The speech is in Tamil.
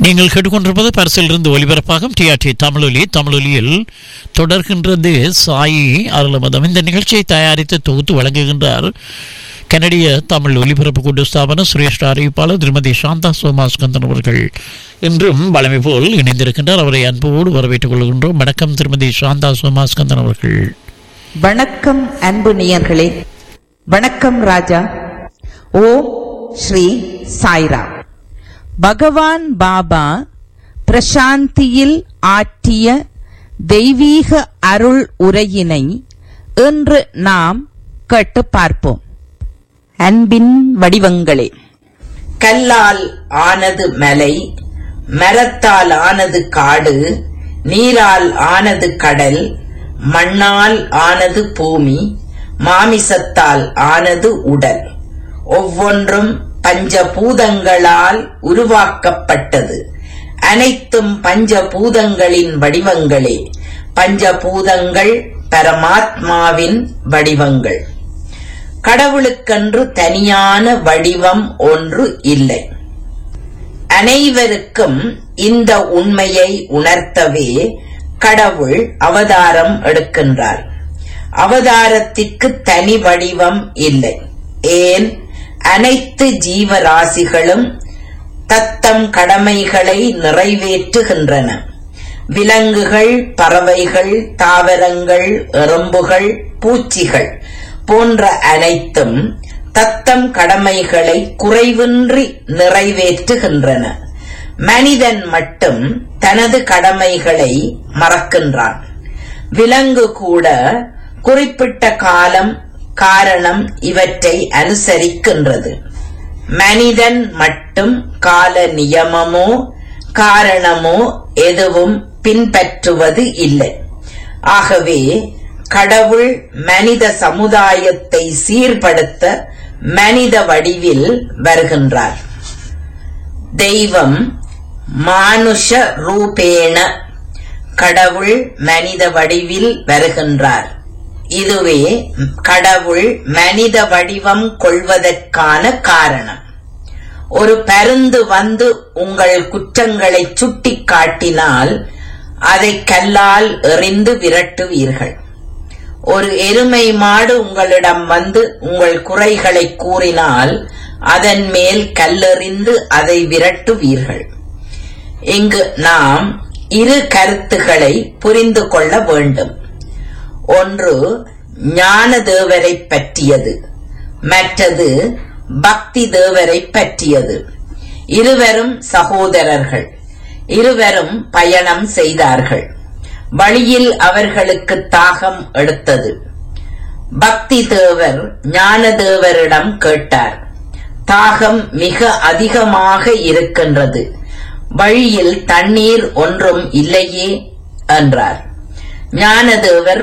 நீங்கள் கேட்டுக்கொண்டிருப்பது பரிசிலிருந்து ஒலிபரப்பாகும் டிஆர்டி தமிழொலி தமிழொலியில் தொடர்கின்றது சாயி அருளமதம் இந்த நிகழ்ச்சியை தயாரித்து தொகுத்து வழங்குகின்றார் கனடிய தமிழ் ஒலிபரப்பு கூட்டு ஸ்தாபன சிரேஷ்ட அறிவிப்பாளர் திருமதி சாந்தா சோமாஸ்கந்தன் அவர்கள் இன்றும் வளமை போல் இணைந்திருக்கின்றார் அவரை அன்போடு வரவேற்றுக் கொள்கின்றோம் வணக்கம் திருமதி சாந்தா சோமாஸ்கந்தன் அவர்கள் வணக்கம் அன்பு நேயர்களே வணக்கம் ராஜா ஓம் ஸ்ரீ சாய்ரா பகவான் பாபா பிரசாந்தியில் ஆற்றிய தெய்வீக அருள் உரையினை இன்று நாம் கேட்டு பார்ப்போம் அன்பின் வடிவங்களே கல்லால் ஆனது மலை மரத்தால் ஆனது காடு நீரால் ஆனது கடல் மண்ணால் ஆனது பூமி மாமிசத்தால் ஆனது உடல் ஒவ்வொன்றும் பஞ்சபூதங்களால் உருவாக்கப்பட்டது அனைத்தும் பஞ்சபூதங்களின் வடிவங்களே பஞ்சபூதங்கள் பரமாத்மாவின் வடிவங்கள் கடவுளுக்கென்று தனியான வடிவம் ஒன்று இல்லை அனைவருக்கும் இந்த உண்மையை உணர்த்தவே கடவுள் அவதாரம் எடுக்கின்றார் அவதாரத்திற்கு தனி வடிவம் இல்லை ஏன் அனைத்து ஜீவராசிகளும் தத்தம் கடமைகளை நிறைவேற்றுகின்றன விலங்குகள் பறவைகள் தாவரங்கள் எறும்புகள் பூச்சிகள் போன்ற அனைத்தும் தத்தம் கடமைகளை குறைவின்றி நிறைவேற்றுகின்றன மனிதன் மட்டும் தனது கடமைகளை மறக்கின்றான் விலங்கு கூட குறிப்பிட்ட காலம் காரணம் இவற்றை அனுசரிக்கின்றது மனிதன் மட்டும் கால நியமமோ காரணமோ எதுவும் பின்பற்றுவது இல்லை ஆகவே கடவுள் மனித சமுதாயத்தை சீர்படுத்த மனித வடிவில் வருகின்றார் தெய்வம் மானுஷ ரூபேண கடவுள் மனித வடிவில் வருகின்றார் இதுவே கடவுள் மனித வடிவம் கொள்வதற்கான காரணம் ஒரு பருந்து வந்து உங்கள் குற்றங்களை சுட்டிக் காட்டினால் அதை கல்லால் எறிந்து விரட்டுவீர்கள் ஒரு எருமை மாடு உங்களிடம் வந்து உங்கள் குறைகளை கூறினால் அதன் மேல் கல்லெறிந்து அதை விரட்டுவீர்கள் இங்கு நாம் இரு கருத்துக்களை புரிந்து கொள்ள வேண்டும் ஒன்று ஞான தேவரை பற்றியது மற்றது பக்தி தேவரை பற்றியது இருவரும் சகோதரர்கள் இருவரும் பயணம் செய்தார்கள் வழியில் அவர்களுக்கு தாகம் எடுத்தது பக்தி தேவர் ஞான தேவரிடம் கேட்டார் தாகம் மிக அதிகமாக இருக்கின்றது வழியில் தண்ணீர் ஒன்றும் இல்லையே என்றார் ஞானதேவர்